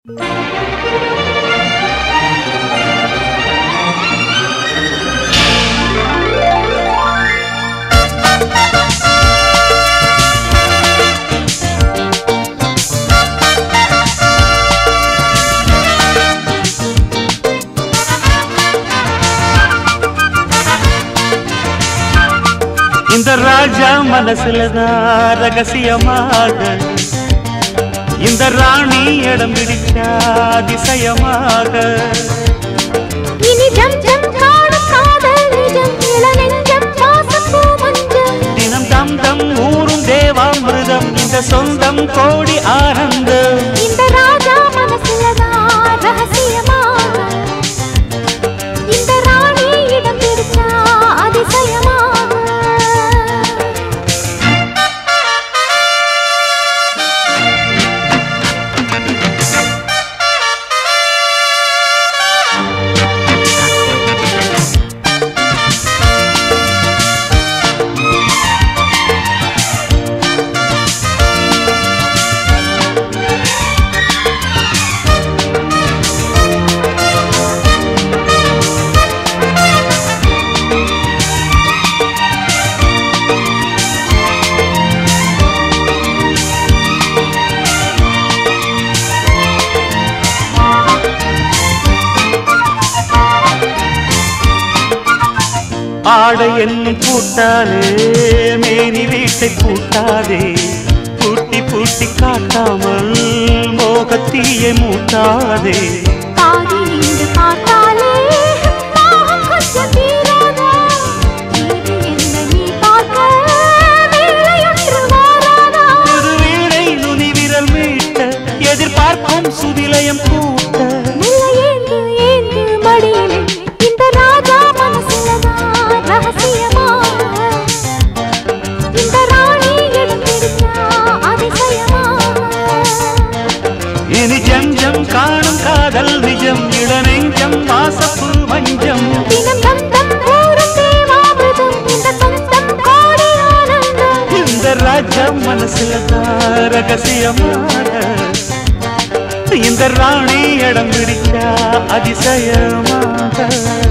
இந்த ராஜா மனசுலதான் ரகசியமாக இந்த ராணி இடம் பிடிச்சா அதிசயமாக இனி ஜம் ஜம் காணும் காதல் நிஜம் இளநெஞ்சம் வாசப்பூ மஞ்சள் தினம் தம் தம் ஊரும் தேவாமிருதம் இந்த சொந்தம் கோடி ஆனந்தம் இந்த ராஜா மனசுலதான் ரகசியமாக இந்த ராணி இடம் பிடிச்சா அதிசயமாக ஆடை என்னும் பூட்டாலே மேனி வீட்டை பூட்டாதே பூட்டி பூட்டி காட்டாமல் மோகத்தீயை மூட்டாதே பாதி நின்று பார்த்தாலே தாகம் கொஞ்சம் தீராதா? இது என்ன நீ பார்க்க வேலையொன்று மாறாதா? ஒரு வீணை நுனி விரல் மீட்ட எதிர்பார்க்கும் சுதிலயம் கூட்ட மெல்ல ஏந்து ஏந்து மடியிலே இந்த ராஜா மனசுலதான் ரகசியமாக இந்த ராணி இடம் பிடிச்சா அதிசயமாக இனி ஜம் ஜம் காணும் காதல் நிஜம் இளநெஞ்சம் வாசப்பு மஞ்சம் தினம் தம் தம் ஊரும் தேவாமிர்தம் இந்த சொந்தம் கோடி ஆனந்தம் இந்த ராஜ்யம் மனசுல தான் ரகசியமாக இந்த ராணி இடம் பிடிச்சா அதிசயமாக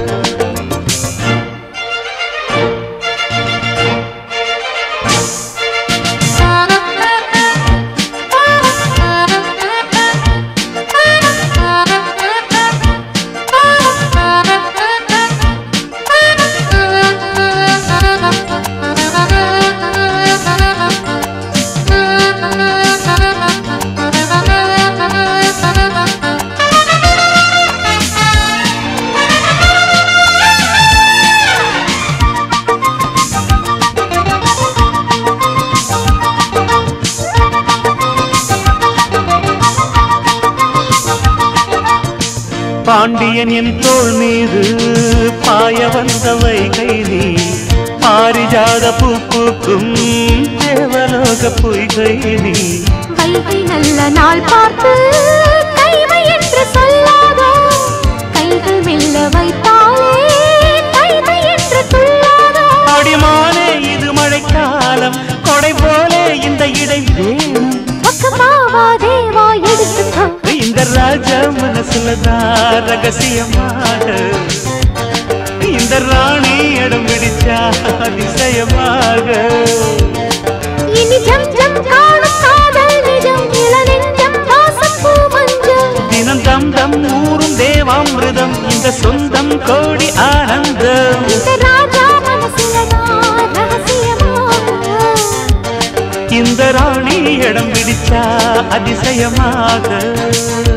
பாண்டியன் என் தோள் மீது பாய வந்த வைகை நீ பாரிஜாத பூ பூக்கும் தேவலோக பொய்கை நீ வைகை நல்ல நாள் பார்த்து கைவை என்று சொல்லாதோ கைகள் மெல்ல வைத்தாலே கைவை என்று துள்ளாதோ அடிமானே இது மழைக்காலம் கொடை போலே இந்த இடை வேணும் பக்கமாவா தேவா எடுத்துக்கோ இந்த ராஜா மனசுலதான் ரகசியமாக இந்த ராணி இடம் பிடிச்சா அதிசயமாக இனி ஜம் ஜம் காணும் காதல் நிஜம் இளநெஞ்சம் வாசப்பூ மஞ்சள் தினம் தம் தம் ஊரும் தேவாமிருதம் இந்த சொந்தம் கோடி ஆனந்தம் இந்த ராஜா மனசுலதான் ரகசியமாக இந்த ராணி இடம் பிடிச்சா அதிசயமாக